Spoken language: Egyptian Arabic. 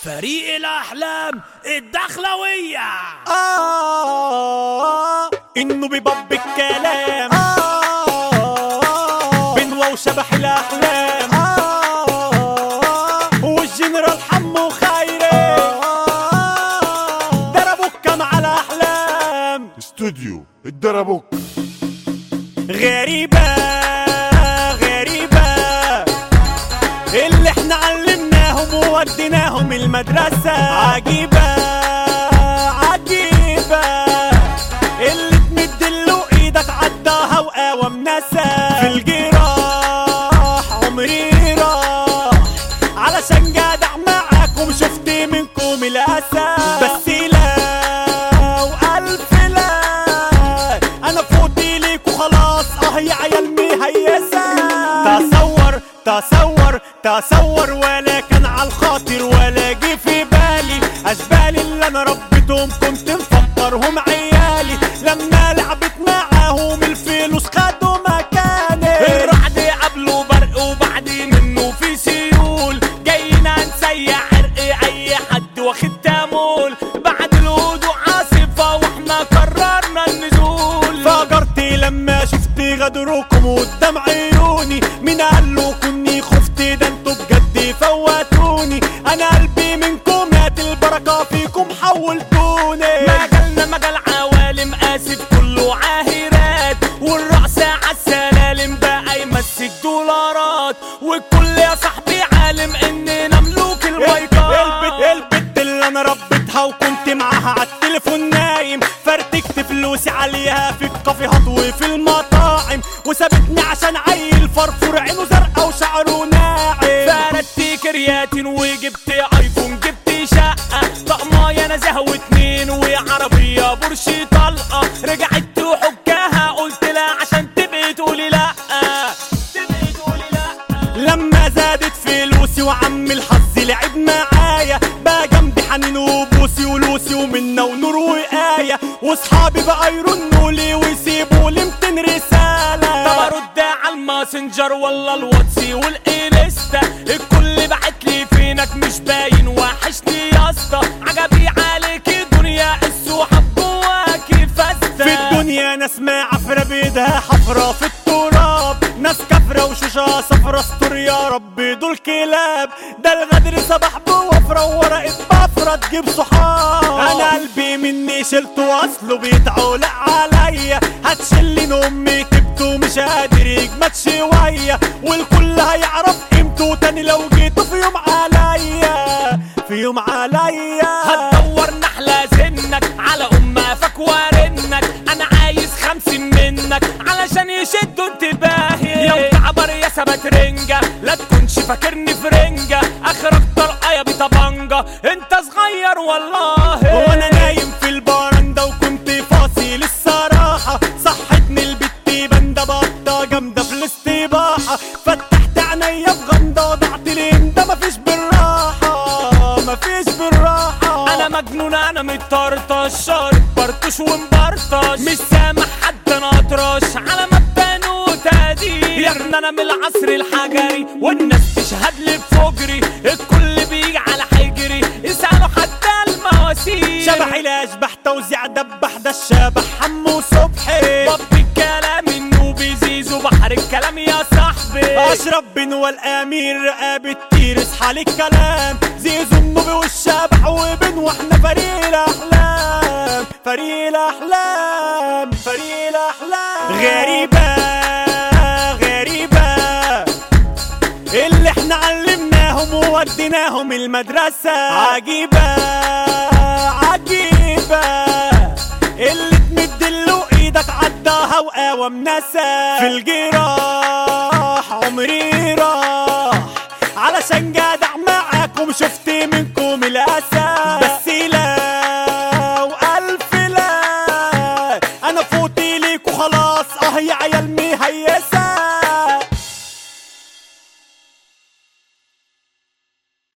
فريق الأحلام الدخلوية آه إنه بيبب الكلام آه بنوى وشبح الأحلام آه والجنرال حمو خيري ضربوا كم على أحلام استوديو الدربوك غريبة غريبة اللي احنا علمناهم ووديناهم المدرسة عجيبة عجيبة اللي تمد له ايدك عداها وقاوم ناسا في الجراح عمري راح علشان جدع معاكم شفت منكم الاسى بس لا والف لا انا فوتي ليك وخلاص اه يا عيال مهيسة تصور تصور تصور ولا كان على الخاطر ولا جه في بالي اشبال اللي انا ربيتهم كنت مفكرهم عيالي لما لعبت معاهم الفلوس خدوا مكاني الرعد قبله برق وبعد منه في سيول جاينا نسيح عرق اي حد واخد تامول بعد الهدوء عاصفة واحنا قررنا النزول فجرت لما شفت غدركم قدام عيوني مين قال له كني خفت ده انتوا بجد فوتوني انا قلبي منكم مات البركه فيكم حولتوني مجالنا مجال عوالم اسف كله عاهرات والرأس عالسلالم بقى يمسك دولارات والكل يا صاحبي عالم اننا ملوك المايكات البت البت اللي انا ربيتها وكنت معاها عالتليفون نايم فرتكت فلوسي عليها في الكافيهات وفي المطاعم وسابتني عشان عيل فرفور عينه زرقا وشعره ناعم فردت كرياتين وجبت ايفون جبت شقة طقماية نزهة واتنين وعربية بورش طلقة رجعت تحكها قلت لا عشان تبقي تقولي لا تبقي تقولي لا لما زادت فلوسي وعم الحظ لعب معايا بقى جنبي حنين وبوسي ولوسي ومنة ونور وآية واصحابي بقى يرنوا لي ويسيبوا لي 200 رسالة طب ارد على الماسنجر ولا الواتسي والانستا الكل بعت لي فينك مش باين وحشني يا اسطى عجبي عليك الدنيا السحاب جواكي فاسده في الدنيا ناس ما عفرة بيدها حفرة في التراب ناس كفرة وشوشة صفرة استر يا رب دول كلاب ده الغدر صباح بوفرة وورقة بفرة تجيب صحاب انا قلبي مني شلته واصله بيتعولق عليا هتشلين امي تبته مش قادر يجمد شوية والكل هيعرف قيمته تاني لو جيتوا في يوم عليا في يوم عليا هتدور نحلة زنك على أمافك وارنك أنا عايز خمسين منك علشان يشدوا انتباهي يا مكعبر يا سبت رنجة لا تكونش فاكرني فرنجة آخرك طلقة يا بطبنجة انت صغير والله وانا نايم في البرندة وكنت فاصل الصراحة صحتني البت بندة بطة جامدة في الاستباحة فتحت عينيا في غمضة ضعت الهندة مفيش بالراحة مفيش بالراحة انا مجنون انا متطرطش شارب برطش ومبرطش مش سامح حد انا اطرش على مبدا نوتة دي يا ابني انا من العصر الحجري والناس تشهد لي بفجري الكل بيجي على حجري اسالوا حتى المواسير شبح الاشبح توزيع دبح ده الشبح حمو صبحي باب الكلام انه بيزيز وبحر الكلام يا صاحبي اشرب بن والامير رقابة تير اصحى للكلام زيزو النوبي والشبح وبن واحنا فريق الاحلام فريق الاحلام فريق الاحلام غريبة غريبة اللي احنا علمناهم ووديناهم المدرسة عجيبة عجيبة اللي تمد له ايدك عداها وقاوم ناسا في الجراح عمري راح علشان جدع معاكم شفت